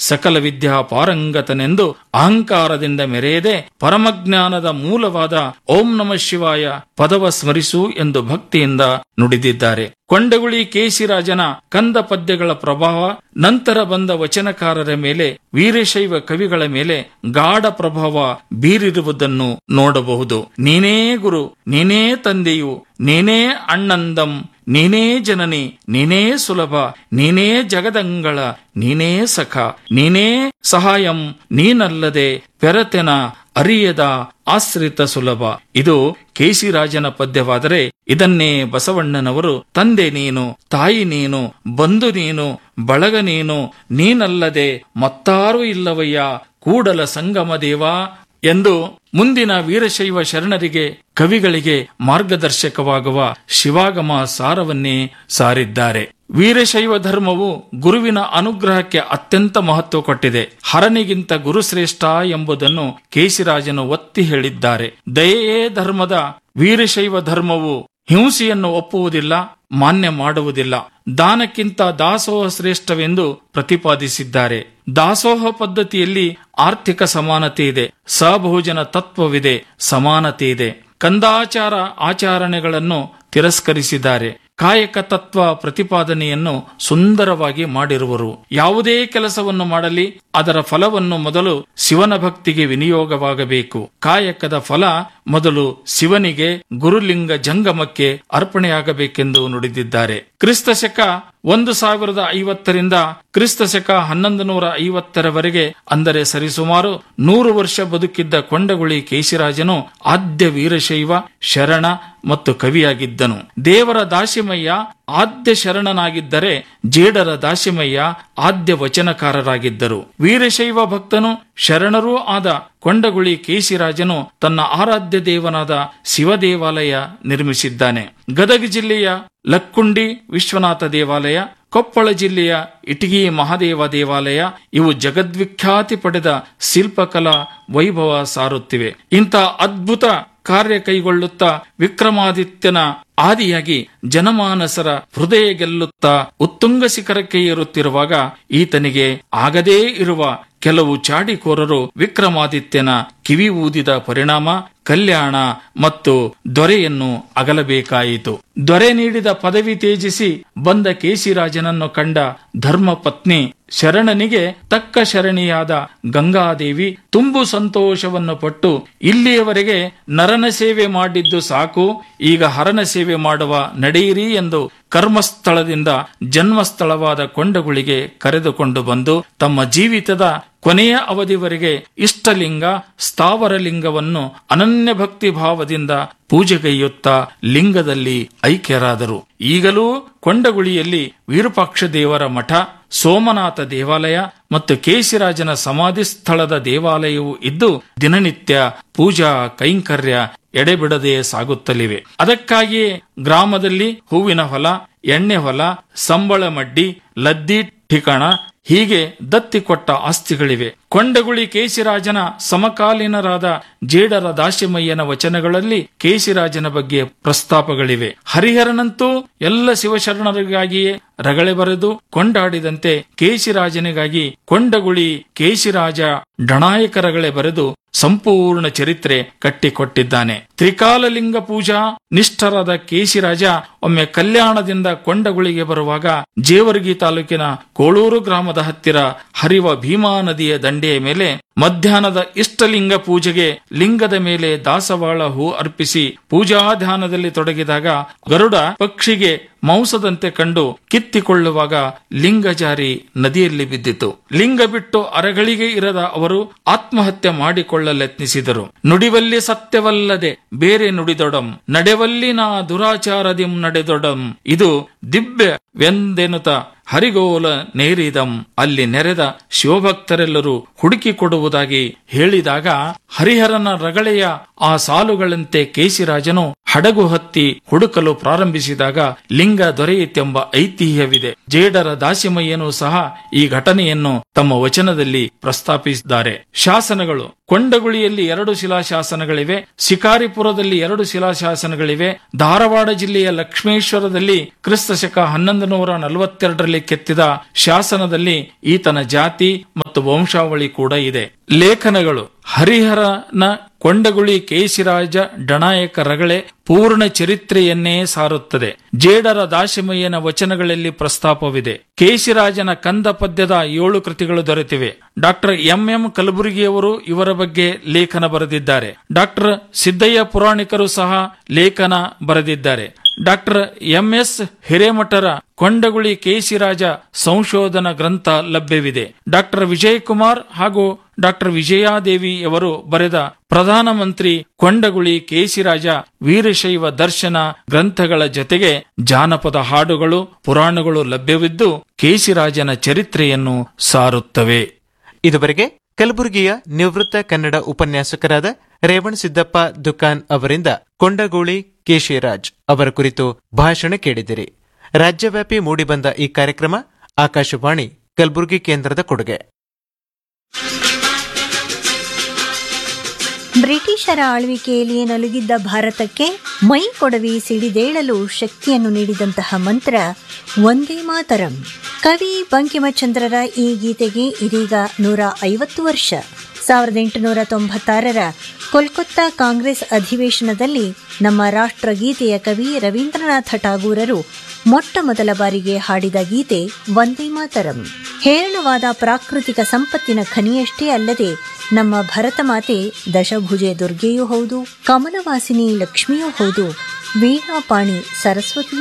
ಸಕಲ ವಿದ್ಯಾ ಪಾರಂಗತನೆಂದು ಅಹಂಕಾರದಿಂದ ಮೆರೆಯದೆ ಪರಮಜ್ಞಾನದ ಮೂಲವಾದ ಓಂ ನಮ ಶಿವಾಯ ಪದವ ಸ್ಮರಿಸು ಎಂದು ಭಕ್ತಿಯಿಂದ ನುಡಿದಿದ್ದಾರೆ ಕೊಂಡಗುಳಿ ಕೇಶಿರಾಜನ ಕಂದ ಪದ್ಯಗಳ ಪ್ರಭಾವ ನಂತರ ಬಂದ ವಚನಕಾರರ ಮೇಲೆ ವೀರಶೈವ ಕವಿಗಳ ಮೇಲೆ ಗಾಢ ಪ್ರಭಾವ ಬೀರಿರುವುದನ್ನು ನೋಡಬಹುದು ನೀನೇ ಗುರು ನೀನೇ ತಂದೆಯು ನೀನೇ ಅಣ್ಣಂದಂ ನೀನೇ ಜನನಿ ನೀನೇ ಸುಲಭ ನೀನೇ ಜಗದಂಗಳ ನೀನೇ ಸಖ ನೀನೇ ಸಹಾಯಂ ನೀನಲ್ಲದೆ ಪೆರತೆನ ಅರಿಯದ ಆಶ್ರಿತ ಸುಲಭ ಇದು ಕೇಶಿರಾಜನ ಪದ್ಯವಾದರೆ ಇದನ್ನೇ ಬಸವಣ್ಣನವರು ತಂದೆ ನೀನು ತಾಯಿ ನೀನು ಬಂಧು ನೀನು ಬಳಗ ನೀನು ನೀನಲ್ಲದೆ ಮತ್ತಾರೂ ಇಲ್ಲವಯ್ಯ ಕೂಡಲ ಸಂಗಮ ದೇವ ಎಂದು ಮುಂದಿನ ವೀರಶೈವ ಶರಣರಿಗೆ ಕವಿಗಳಿಗೆ ಮಾರ್ಗದರ್ಶಕವಾಗುವ ಶಿವಾಗಮ ಸಾರವನ್ನೇ ಸಾರಿದ್ದಾರೆ ವೀರಶೈವ ಧರ್ಮವು ಗುರುವಿನ ಅನುಗ್ರಹಕ್ಕೆ ಅತ್ಯಂತ ಮಹತ್ವ ಕೊಟ್ಟಿದೆ ಹರನಿಗಿಂತ ಗುರುಶ್ರೇಷ್ಠ ಎಂಬುದನ್ನು ಕೇಶಿರಾಜನು ಒತ್ತಿ ಹೇಳಿದ್ದಾರೆ ದಯೆಯೇ ಧರ್ಮದ ವೀರಶೈವ ಧರ್ಮವು ಹಿಂಸೆಯನ್ನು ಒಪ್ಪುವುದಿಲ್ಲ ಮಾನ್ಯ ಮಾಡುವುದಿಲ್ಲ ದಾನಕ್ಕಿಂತ ದಾಸೋಹ ಶ್ರೇಷ್ಠವೆಂದು ಪ್ರತಿಪಾದಿಸಿದ್ದಾರೆ ದಾಸೋಹ ಪದ್ಧತಿಯಲ್ಲಿ ಆರ್ಥಿಕ ಸಮಾನತೆ ಇದೆ ಸಭೋಜನ ತತ್ವವಿದೆ ಸಮಾನತೆ ಇದೆ ಕಂದಾಚಾರ ಆಚರಣೆಗಳನ್ನು ತಿರಸ್ಕರಿಸಿದ್ದಾರೆ ಕಾಯಕ ತತ್ವ ಪ್ರತಿಪಾದನೆಯನ್ನು ಸುಂದರವಾಗಿ ಮಾಡಿರುವರು ಯಾವುದೇ ಕೆಲಸವನ್ನು ಮಾಡಲಿ ಅದರ ಫಲವನ್ನು ಮೊದಲು ಶಿವನ ಭಕ್ತಿಗೆ ವಿನಿಯೋಗವಾಗಬೇಕು ಕಾಯಕದ ಫಲ ಮೊದಲು ಶಿವನಿಗೆ ಗುರುಲಿಂಗ ಜಂಗಮಕ್ಕೆ ಅರ್ಪಣೆಯಾಗಬೇಕೆಂದು ನುಡಿದಿದ್ದಾರೆ ಕ್ರಿಸ್ತ ಶಕ ಒಂದು ಸಾವಿರದ ಐವತ್ತರಿಂದ ಕ್ರಿಸ್ತ ಶಕ ಹನ್ನೊಂದು ನೂರ ಐವತ್ತರವರೆಗೆ ಅಂದರೆ ಸರಿಸುಮಾರು ನೂರು ವರ್ಷ ಬದುಕಿದ್ದ ಕೊಂಡಗುಳಿ ಕೇಶಿರಾಜನು ಆದ್ಯ ವೀರಶೈವ ಶರಣ ಮತ್ತು ಕವಿಯಾಗಿದ್ದನು ದೇವರ ದಾಸಿಮಯ್ಯ ಆದ್ಯ ಶರಣನಾಗಿದ್ದರೆ ಜೇಡರ ದಾಸಿಮಯ್ಯ ಆದ್ಯ ವಚನಕಾರರಾಗಿದ್ದರು ವೀರಶೈವ ಭಕ್ತನು ಶರಣರೂ ಆದ ಕೊಂಡಗುಳಿ ಕೇಶಿರಾಜನು ತನ್ನ ಆರಾಧ್ಯ ದೇವನಾದ ಶಿವ ದೇವಾಲಯ ನಿರ್ಮಿಸಿದ್ದಾನೆ ಗದಗ ಜಿಲ್ಲೆಯ ಲಕ್ಕುಂಡಿ ವಿಶ್ವನಾಥ ದೇವಾಲಯ ಕೊಪ್ಪಳ ಜಿಲ್ಲೆಯ ಇಟಗಿ ಮಹಾದೇವ ದೇವಾಲಯ ಇವು ಜಗದ್ವಿಖ್ಯಾತಿ ಪಡೆದ ಶಿಲ್ಪಕಲಾ ವೈಭವ ಸಾರುತ್ತಿವೆ ಇಂಥ ಅದ್ಭುತ ಕಾರ್ಯ ಕೈಗೊಳ್ಳುತ್ತಾ ವಿಕ್ರಮಾದಿತ್ಯನ ಆದಿಯಾಗಿ ಜನಮಾನಸರ ಹೃದಯ ಗೆಲ್ಲುತ್ತಾ ಉತ್ತುಂಗ ಶಿಖರಕ್ಕೆ ಏರುತ್ತಿರುವಾಗ ಈತನಿಗೆ ಆಗದೇ ಇರುವ ಕೆಲವು ಚಾಡಿಕೋರರು ವಿಕ್ರಮಾದಿತ್ಯನ ಕಿವಿ ಊದಿದ ಪರಿಣಾಮ ಕಲ್ಯಾಣ ಮತ್ತು ದೊರೆಯನ್ನು ಅಗಲಬೇಕಾಯಿತು ದೊರೆ ನೀಡಿದ ಪದವಿ ತ್ಯಜಿಸಿ ಬಂದ ಕೇಶಿರಾಜನನ್ನು ಕಂಡ ಧರ್ಮಪತ್ನಿ ಶರಣನಿಗೆ ತಕ್ಕ ಶರಣಿಯಾದ ಗಂಗಾದೇವಿ ತುಂಬು ಸಂತೋಷವನ್ನು ಪಟ್ಟು ಇಲ್ಲಿಯವರೆಗೆ ನರನ ಸೇವೆ ಮಾಡಿದ್ದು ಸಾಕು ಈಗ ಹರನ ಸೇವೆ ಮಾಡುವ ನಡೆಯಿರಿ ಎಂದು ಕರ್ಮಸ್ಥಳದಿಂದ ಜನ್ಮಸ್ಥಳವಾದ ಕೊಂಡಗುಳಿಗೆ ಕರೆದುಕೊಂಡು ಬಂದು ತಮ್ಮ ಜೀವಿತದ ಕೊನೆಯ ಅವಧಿವರೆಗೆ ಇಷ್ಟಲಿಂಗ ಸ್ಥಾವರ ಲಿಂಗವನ್ನು ಅನನ್ಯ ಭಕ್ತಿ ಭಾವದಿಂದ ಪೂಜೆಗೈಯುತ್ತಾ ಲಿಂಗದಲ್ಲಿ ಐಕ್ಯರಾದರು ಈಗಲೂ ಕೊಂಡಗುಳಿಯಲ್ಲಿ ವಿರೂಪಾಕ್ಷ ದೇವರ ಮಠ ಸೋಮನಾಥ ದೇವಾಲಯ ಮತ್ತು ಕೇಶಿರಾಜನ ಸಮಾಧಿ ಸ್ಥಳದ ದೇವಾಲಯವೂ ಇದ್ದು ದಿನನಿತ್ಯ ಪೂಜಾ ಕೈಂಕರ್ಯ ಎಡೆಬಿಡದೆ ಸಾಗುತ್ತಲಿವೆ ಅದಕ್ಕಾಗಿಯೇ ಗ್ರಾಮದಲ್ಲಿ ಹೂವಿನ ಹೊಲ ಎಣ್ಣೆ ಹೊಲ ಸಂಬಳ ಮಡ್ಡಿ ಲದ್ದಿ ಠಿಕಣ ಹೀಗೆ ದತ್ತಿ ಕೊಟ್ಟ ಆಸ್ತಿಗಳಿವೆ ಕೊಂಡಗುಳಿ ಕೇಶಿರಾಜನ ಸಮಕಾಲೀನರಾದ ಜೇಡರ ದಾಶಿಮಯ್ಯನ ವಚನಗಳಲ್ಲಿ ಕೇಶಿರಾಜನ ಬಗ್ಗೆ ಪ್ರಸ್ತಾಪಗಳಿವೆ ಹರಿಹರನಂತೂ ಎಲ್ಲ ಶಿವಶರಣರಿಗಾಗಿಯೇ ರಗಳೆ ಬರೆದು ಕೊಂಡಾಡಿದಂತೆ ಕೇಶಿರಾಜನಿಗಾಗಿ ಕೊಂಡಗುಳಿ ಕೇಶಿರಾಜ ಡಣಾಯಕರಗಳೆ ಬರೆದು ಸಂಪೂರ್ಣ ಚರಿತ್ರೆ ಕಟ್ಟಿಕೊಟ್ಟಿದ್ದಾನೆ ತ್ರಿಕಾಲಲಿಂಗ ಪೂಜಾ ನಿಷ್ಠರಾದ ಕೇಶಿರಾಜ ಒಮ್ಮೆ ಕಲ್ಯಾಣದಿಂದ ಕೊಂಡಗುಳಿಗೆ ಬರುವಾಗ ಜೇವರ್ಗಿ ತಾಲೂಕಿನ ಕೋಳೂರು ಗ್ರಾಮದ ಹತ್ತಿರ ಹರಿವ ಭೀಮಾ ನದಿಯ ದಂಡೆಯ ಮೇಲೆ ಮಧ್ಯಾಹ್ನದ ಇಷ್ಟಲಿಂಗ ಪೂಜೆಗೆ ಲಿಂಗದ ಮೇಲೆ ದಾಸವಾಳ ಹೂ ಅರ್ಪಿಸಿ ಪೂಜಾ ಧ್ಯಾನದಲ್ಲಿ ತೊಡಗಿದಾಗ ಗರುಡ ಪಕ್ಷಿಗೆ ಮಾಂಸದಂತೆ ಕಂಡು ಕಿತ್ತಿಕೊಳ್ಳುವಾಗ ಲಿಂಗ ಜಾರಿ ನದಿಯಲ್ಲಿ ಬಿದ್ದಿತು ಲಿಂಗ ಬಿಟ್ಟು ಅರಗಳಿಗೆ ಇರದ ಅವರು ಆತ್ಮಹತ್ಯೆ ಮಾಡಿಕೊಳ್ಳಲೆತ್ನಿಸಿದರು ನುಡಿವಲ್ಲಿ ಸತ್ಯವಲ್ಲದೆ ಬೇರೆ ನುಡಿದೊಡಂ ನಡೆವಲ್ಲಿ ನಾ ದುರಾಚಾರದಿಂ ನಡೆದೊಡಂ ಇದು ದಿವ್ಯ ವೆಂದೆನುತ ಹರಿಗೋಲ ನೇರಿದಂ ಅಲ್ಲಿ ನೆರೆದ ಶಿವಭಕ್ತರೆಲ್ಲರೂ ಹುಡುಕಿ ಕೊಡುವುದಾಗಿ ಹೇಳಿದಾಗ ಹರಿಹರನ ರಗಳೆಯ ಆ ಸಾಲುಗಳಂತೆ ಕೇಶಿರಾಜನು ಹಡಗು ಹತ್ತಿ ಹುಡುಕಲು ಪ್ರಾರಂಭಿಸಿದಾಗ ಲಿಂಗ ದೊರೆಯಿತೆಂಬ ಐತಿಹ್ಯವಿದೆ ಜೇಡರ ದಾಸಿಮಯ್ಯನೂ ಸಹ ಈ ಘಟನೆಯನ್ನು ತಮ್ಮ ವಚನದಲ್ಲಿ ಪ್ರಸ್ತಾಪಿಸಿದ್ದಾರೆ ಶಾಸನಗಳು ಕೊಂಡಗುಳಿಯಲ್ಲಿ ಎರಡು ಶಿಲಾಶಾಸನಗಳಿವೆ ಶಿಕಾರಿಪುರದಲ್ಲಿ ಎರಡು ಶಿಲಾಶಾಸನಗಳಿವೆ ಧಾರವಾಡ ಜಿಲ್ಲೆಯ ಲಕ್ಷ್ಮೇಶ್ವರದಲ್ಲಿ ಕ್ರಿಸ್ತ ಶಕ ಹನ್ನೊಂದು ನೂರ ನಲವತ್ತೆರಡರಲ್ಲಿ ಕೆತ್ತಿದ ಶಾಸನದಲ್ಲಿ ಈತನ ಜಾತಿ ಮತ್ತು ಮತ್ತು ವಂಶಾವಳಿ ಕೂಡ ಇದೆ ಲೇಖನಗಳು ಹರಿಹರನ ಕೊಂಡಗುಳಿ ಕೇಶಿರಾಜ ಡಣಾಯಕ ರಗಳೆ ಪೂರ್ಣ ಚರಿತ್ರೆಯನ್ನೇ ಸಾರುತ್ತದೆ ಜೇಡರ ದಾಶಮಯ್ಯನ ವಚನಗಳಲ್ಲಿ ಪ್ರಸ್ತಾಪವಿದೆ ಕೇಶಿರಾಜನ ಕಂದ ಪದ್ಯದ ಏಳು ಕೃತಿಗಳು ದೊರೆತಿವೆ ಡಾಕ್ಟರ್ ಎಂ ಎಂ ಕಲಬುರಗಿಯವರು ಇವರ ಬಗ್ಗೆ ಲೇಖನ ಬರೆದಿದ್ದಾರೆ ಡಾಕ್ಟರ್ ಸಿದ್ದಯ್ಯ ಪುರಾಣಿಕರು ಸಹ ಲೇಖನ ಬರೆದಿದ್ದಾರೆ ಡಾಕ್ಟರ್ ಎಂ ಎಸ್ ಹಿರೇಮಠರ ಕೊಂಡಗುಳಿ ಕೇಶಿರಾಜ ಸಂಶೋಧನಾ ಗ್ರಂಥ ಲಭ್ಯವಿದೆ ಡಾಕ್ಟರ್ ವಿಜಯಕುಮಾರ್ ಹಾಗೂ ಡಾಕ್ಟರ್ ವಿಜಯಾದೇವಿ ಅವರು ಬರೆದ ಪ್ರಧಾನಮಂತ್ರಿ ಕೊಂಡಗುಳಿ ಕೇಶಿರಾಜ ವೀರಶೈವ ದರ್ಶನ ಗ್ರಂಥಗಳ ಜೊತೆಗೆ ಜಾನಪದ ಹಾಡುಗಳು ಪುರಾಣಗಳು ಲಭ್ಯವಿದ್ದು ಕೇಶಿರಾಜನ ಚರಿತ್ರೆಯನ್ನು ಸಾರುತ್ತವೆ ಇದುವರೆಗೆ ಕಲಬುರಗಿಯ ನಿವೃತ್ತ ಕನ್ನಡ ಉಪನ್ಯಾಸಕರಾದ ರೇವಣ್ ಸಿದ್ದಪ್ಪ ದುಕಾನ್ ಅವರಿಂದ ಕೊಂಡಗೋಳಿ ಕೇಶಿರಾಜ್ ಅವರ ಕುರಿತು ಭಾಷಣ ಕೇಳಿದಿರಿ ರಾಜ್ಯವ್ಯಾಪಿ ಮೂಡಿಬಂದ ಈ ಕಾರ್ಯಕ್ರಮ ಆಕಾಶವಾಣಿ ಕಲಬುರಗಿ ಕೇಂದ್ರದ ಕೊಡುಗೆ ಬ್ರಿಟಿಷರ ಆಳ್ವಿಕೆಯಲ್ಲಿ ನಲುಗಿದ್ದ ಭಾರತಕ್ಕೆ ಮೈ ಕೊಡವಿ ಸಿಡಿದೇಳಲು ಶಕ್ತಿಯನ್ನು ನೀಡಿದಂತಹ ಮಂತ್ರ ಒಂದೇ ಮಾತರಂ ಕವಿ ಬಂಕಿಮಚಂದ್ರರ ಈ ಗೀತೆಗೆ ಇದೀಗ ನೂರ ಐವತ್ತು ವರ್ಷ ಸಾವಿರದ ಎಂಟುನೂರ ತೊಂಬತ್ತಾರರ ಕೋಲ್ಕತ್ತಾ ಕಾಂಗ್ರೆಸ್ ಅಧಿವೇಶನದಲ್ಲಿ ನಮ್ಮ ರಾಷ್ಟ್ರಗೀತೆಯ ಕವಿ ರವೀಂದ್ರನಾಥ ಠಾಗೂರರು ಮೊಟ್ಟ ಮೊದಲ ಬಾರಿಗೆ ಹಾಡಿದ ಗೀತೆ ವಂದೇ ಮಾತರಂ ಹೇರಳವಾದ ಪ್ರಾಕೃತಿಕ ಸಂಪತ್ತಿನ ಖನಿಯಷ್ಟೇ ಅಲ್ಲದೆ ನಮ್ಮ ಭರತ ಮಾತೆ ದಶಭುಜೆ ದುರ್ಗೆಯೂ ಹೌದು ಕಮಲವಾಸಿನಿ ಲಕ್ಷ್ಮಿಯೂ ಹೌದು ವೀಣಾಪಾಣಿ ಸರಸ್ವತಿಯೂ